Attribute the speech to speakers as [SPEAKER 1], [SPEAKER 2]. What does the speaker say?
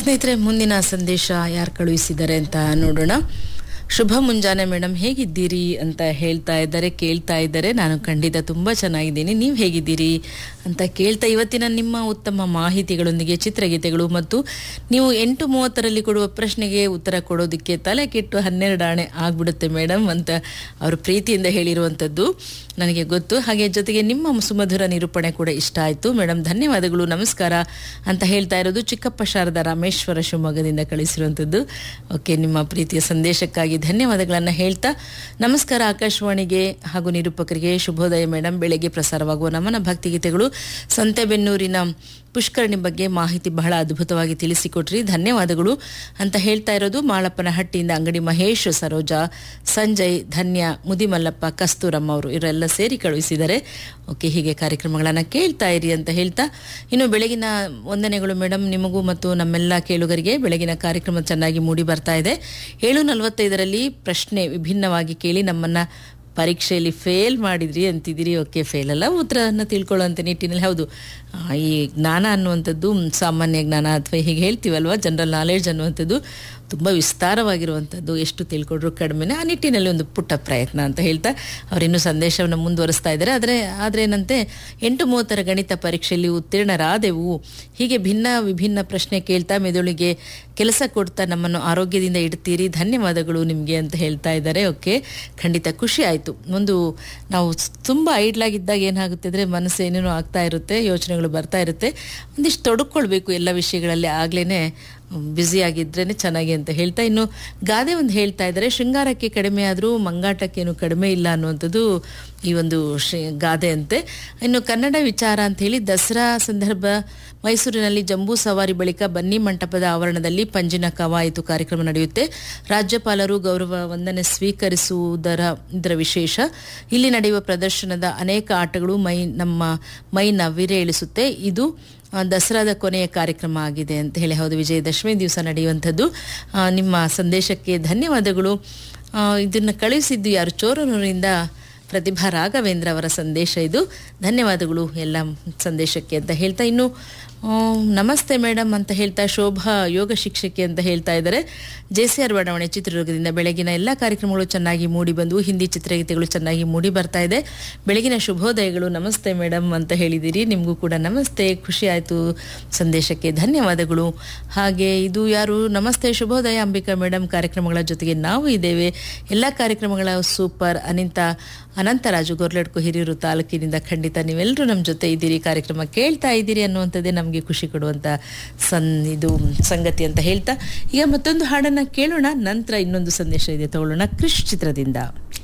[SPEAKER 1] ಸ್ನೇಹಿತರೆ ಮುಂದಿನ ಸಂದೇಶ ಯಾರು ಕಳುಹಿಸಿದ್ದಾರೆ ಅಂತ ನೋಡೋಣ ಶುಭ ಮುಂಜಾನೆ ಮೇಡಮ್ ಹೇಗಿದ್ದೀರಿ ಅಂತ ಹೇಳ್ತಾ ಇದ್ದಾರೆ ಕೇಳ್ತಾ ಇದ್ದಾರೆ ನಾನು ಖಂಡಿತ ತುಂಬ ಚೆನ್ನಾಗಿದ್ದೀನಿ ನೀವು ಹೇಗಿದ್ದೀರಿ ಅಂತ ಕೇಳ್ತಾ ಇವತ್ತಿನ ನಿಮ್ಮ ಉತ್ತಮ ಮಾಹಿತಿಗಳೊಂದಿಗೆ ಚಿತ್ರಗೀತೆಗಳು ಮತ್ತು ನೀವು ಎಂಟು ಮೂವತ್ತರಲ್ಲಿ ಕೊಡುವ ಪ್ರಶ್ನೆಗೆ ಉತ್ತರ ಕೊಡೋದಕ್ಕೆ ತಲೆ ಕೆಟ್ಟು ಹನ್ನೆರಡು ಆಣೆ ಆಗ್ಬಿಡುತ್ತೆ ಮೇಡಮ್ ಅಂತ ಅವರು ಪ್ರೀತಿಯಿಂದ ಹೇಳಿರುವಂಥದ್ದು ನನಗೆ ಗೊತ್ತು ಹಾಗೆ ಜೊತೆಗೆ ನಿಮ್ಮ ಸುಮಧುರ ನಿರೂಪಣೆ ಕೂಡ ಇಷ್ಟ ಆಯಿತು ಮೇಡಮ್ ಧನ್ಯವಾದಗಳು ನಮಸ್ಕಾರ ಅಂತ ಹೇಳ್ತಾ ಇರೋದು ಚಿಕ್ಕಪ್ಪ ಶಾರದಾ ರಾಮೇಶ್ವರ ಶಿವಮೊಗ್ಗದಿಂದ ಕಳಿಸಿರುವಂಥದ್ದು ಓಕೆ ನಿಮ್ಮ ಪ್ರೀತಿಯ ಸಂದೇಶಕ್ಕಾಗಿ ಧನ್ಯವಾದಗಳನ್ನು ಹೇಳ್ತಾ ನಮಸ್ಕಾರ ಆಕಾಶವಾಣಿಗೆ ಹಾಗೂ ನಿರೂಪಕರಿಗೆ ಶುಭೋದಯ ಮೇಡಮ್ ಬೆಳಗ್ಗೆ ಪ್ರಸಾರವಾಗುವ ನಮನ ಭಕ್ತಿಗೀತೆಗಳು ಸಂತೆಬೆನ್ನೂರಿನ ಪುಷ್ಕರಣಿ ಬಗ್ಗೆ ಮಾಹಿತಿ ಬಹಳ ಅದ್ಭುತವಾಗಿ ತಿಳಿಸಿಕೊಟ್ರಿ ಧನ್ಯವಾದಗಳು ಅಂತ ಹೇಳ್ತಾ ಇರೋದು ಮಾಳಪ್ಪನ ಹಟ್ಟಿಯಿಂದ ಅಂಗಡಿ ಮಹೇಶ್ ಸರೋಜಾ ಸಂಜಯ್ ಧನ್ಯ ಮುದಿಮಲ್ಲಪ್ಪ ಕಸ್ತೂರಮ್ಮ ಅವರು ಇವರೆಲ್ಲ ಸೇರಿ ಕಳುಹಿಸಿದ್ದಾರೆ ಓಕೆ ಹೀಗೆ ಕಾರ್ಯಕ್ರಮಗಳನ್ನು ಕೇಳ್ತಾ ಇರಿ ಅಂತ ಹೇಳ್ತಾ ಇನ್ನು ಬೆಳಗಿನ ವಂದನೆಗಳು ಮೇಡಮ್ ನಿಮಗೂ ಮತ್ತು ನಮ್ಮೆಲ್ಲ ಕೇಳುಗರಿಗೆ ಬೆಳಗಿನ ಕಾರ್ಯಕ್ರಮ ಚೆನ್ನಾಗಿ ಮೂಡಿ ಬರ್ತಾ ಇದೆ ಏಳು ನಲವತ್ತೈದರಲ್ಲಿ ಪ್ರಶ್ನೆ ವಿಭಿನ್ನವಾಗಿ ಕೇಳಿ ನಮ್ಮನ್ನ ಪರೀಕ್ಷೆಯಲ್ಲಿ ಫೇಲ್ ಮಾಡಿದ್ರಿ ಅಂತಿದ್ದೀರಿ ಓಕೆ ಫೇಲ್ ಅಲ್ಲ ಉತ್ತರವನ್ನು ತಿಳ್ಕೊಳ್ಳೋಂಥ ನಿಟ್ಟಿನಲ್ಲಿ ಹೌದು ಆ, ಈ ಜ್ಞಾನ ಅನ್ನುವಂಥದ್ದು ಸಾಮಾನ್ಯ ಜ್ಞಾನ ಅಥವಾ ಹೀಗೆ ಹೇಳ್ತೀವಲ್ವ ಜನರಲ್ ನಾಲೆಡ್ಜ್ ಅನ್ನುವಂಥದ್ದು ತುಂಬ ವಿಸ್ತಾರವಾಗಿರುವಂಥದ್ದು ಎಷ್ಟು ತಿಳ್ಕೊಂಡ್ರು ಕಡಿಮೆನೇ ಆ ನಿಟ್ಟಿನಲ್ಲಿ ಒಂದು ಪುಟ್ಟ ಪ್ರಯತ್ನ ಅಂತ ಹೇಳ್ತಾ ಅವರಿನ್ನೂ ಸಂದೇಶವನ್ನು ಮುಂದುವರಿಸ್ತಾ ಇದ್ದಾರೆ ಆದರೆ ಆದರೆ ಏನಂತೆ ಎಂಟು ಮೂವತ್ತರ ಗಣಿತ ಪರೀಕ್ಷೆಯಲ್ಲಿ ಉತ್ತೀರ್ಣರಾದೆವು ಹೀಗೆ ಭಿನ್ನ ವಿಭಿನ್ನ ಪ್ರಶ್ನೆ ಕೇಳ್ತಾ ಮೆದುಳಿಗೆ ಕೆಲಸ ಕೊಡ್ತಾ ನಮ್ಮನ್ನು ಆರೋಗ್ಯದಿಂದ ಇಡ್ತೀರಿ ಧನ್ಯವಾದಗಳು ನಿಮಗೆ ಅಂತ ಹೇಳ್ತಾ ಇದ್ದಾರೆ ಓಕೆ ಖಂಡಿತ ಖುಷಿ ಆಯಿತು ಒಂದು ನಾವು ತುಂಬ ಐಡ್ಲಾಗಿದ್ದಾಗ ಏನಾಗುತ್ತೆ ಅಂದರೆ ಮನಸ್ಸು ಏನೇನೋ ಆಗ್ತಾ ಇರುತ್ತೆ ಯೋಚನೆಗಳು ಬರ್ತಾ ಇರುತ್ತೆ ಒಂದಿಷ್ಟು ತೊಡಕೊಳ್ಬೇಕು ಎಲ್ಲ ವಿಷಯಗಳಲ್ಲಿ ಆಗ್ಲೇ ಬ್ಯುಸಿ ಆಗಿದ್ರೇ ಚೆನ್ನಾಗಿ ಅಂತ ಹೇಳ್ತಾ ಇನ್ನು ಗಾದೆ ಒಂದು ಹೇಳ್ತಾ ಇದ್ದಾರೆ ಶೃಂಗಾರಕ್ಕೆ ಕಡಿಮೆ ಆದರೂ ಮಂಗಾಟಕ್ಕೇನು ಕಡಿಮೆ ಇಲ್ಲ ಅನ್ನುವಂಥದ್ದು ಈ ಒಂದು ಶ್ರೀ ಗಾದೆ ಅಂತೆ ಇನ್ನು ಕನ್ನಡ ವಿಚಾರ ಅಂತ ಹೇಳಿ ದಸರಾ ಸಂದರ್ಭ ಮೈಸೂರಿನಲ್ಲಿ ಜಂಬೂ ಸವಾರಿ ಬಳಿಕ ಬನ್ನಿ ಮಂಟಪದ ಆವರಣದಲ್ಲಿ ಪಂಜಿನ ಕವಾಯಿತು ಕಾರ್ಯಕ್ರಮ ನಡೆಯುತ್ತೆ ರಾಜ್ಯಪಾಲರು ಗೌರವ ವಂದನೆ ಸ್ವೀಕರಿಸುವುದರ ಇದರ ವಿಶೇಷ ಇಲ್ಲಿ ನಡೆಯುವ ಪ್ರದರ್ಶನದ ಅನೇಕ ಆಟಗಳು ಮೈ ನಮ್ಮ ಮೈ ನವಿರೇಳಿಸುತ್ತೆ ಇದು ಆ, ದಸರಾದ ಕೊನೆಯ ಕಾರ್ಯಕ್ರಮ ಆಗಿದೆ ಅಂತ ಹೇಳಿ ಹೌದು ವಿಜಯದಶಮಿ ದಿವಸ ನಡೆಯುವಂಥದ್ದು ಆ, ನಿಮ್ಮ ಸಂದೇಶಕ್ಕೆ ಧನ್ಯವಾದಗಳು ಆ, ಇದನ್ನು ಕಳುಹಿಸಿದ್ದು ಯಾರು ಚೋರನೂರಿನಿಂದ ಪ್ರತಿಭಾ ರಾಘವೇಂದ್ರ ಅವರ ಸಂದೇಶ ಇದು ಧನ್ಯವಾದಗಳು ಎಲ್ಲ ಸಂದೇಶಕ್ಕೆ ಅಂತ ಹೇಳ್ತಾ ಇನ್ನು ಆ, ನಮಸ್ತೆ ಮೇಡಮ್ ಅಂತ ಹೇಳ್ತಾ ಶೋಭಾ ಯೋಗ ಶಿಕ್ಷಕಿ ಅಂತ ಹೇಳ್ತಾ ಇದ್ದಾರೆ ಜೆ ಸಿ ಆರ್ ಬಡಾವಣೆ ಚಿತ್ರದುರ್ಗದಿಂದ ಬೆಳಗಿನ ಎಲ್ಲ ಕಾರ್ಯಕ್ರಮಗಳು ಚೆನ್ನಾಗಿ ಮೂಡಿ ಬಂದು ಹಿಂದಿ ಚಿತ್ರಗೀತೆಗಳು ಚೆನ್ನಾಗಿ ಮೂಡಿ ಬರ್ತಾ ಇದೆ ಬೆಳಗಿನ ಶುಭೋದಯಗಳು ನಮಸ್ತೆ ಮೇಡಮ್ ಅಂತ ಹೇಳಿದ್ದೀರಿ ನಿಮಗೂ ಕೂಡ ನಮಸ್ತೆ ಖುಷಿ ಆಯಿತು ಸಂದೇಶಕ್ಕೆ ಧನ್ಯವಾದಗಳು ಹಾಗೆ ಇದು ಯಾರು ನಮಸ್ತೆ ಶುಭೋದಯ ಅಂಬಿಕಾ ಮೇಡಮ್ ಕಾರ್ಯಕ್ರಮಗಳ ಜೊತೆಗೆ ನಾವು ಇದ್ದೇವೆ ಎಲ್ಲ ಕಾರ್ಯಕ್ರಮಗಳ ಸೂಪರ್ ಅನಿಂತ ಅನಂತರಾಜು ಗೊರ್ಲಡ್ಕು ಹಿರಿಯೂರು ತಾಲೂಕಿನಿಂದ ಖಂಡಿತ ನೀವೆಲ್ಲರೂ ನಮ್ಮ ಜೊತೆ ಇದ್ದೀರಿ ಕಾರ್ಯಕ್ರಮ ಕೇಳ್ತಾ ಇದ್ದೀರಿ ಅನ್ನುವಂಥದ್ದೇ ನಮಗೆ ಖುಷಿ ಕೊಡುವಂಥ ಸನ್ ಇದು ಸಂಗತಿ ಅಂತ ಹೇಳ್ತಾ ಈಗ ಮತ್ತೊಂದು ಹಾಡನ್ನು ಕೇಳೋಣ ನಂತರ ಇನ್ನೊಂದು ಸಂದೇಶ ಇದೆ ತಗೊಳ್ಳೋಣ ಕ್ರಿಶ್ ಚಿತ್ರದಿಂದ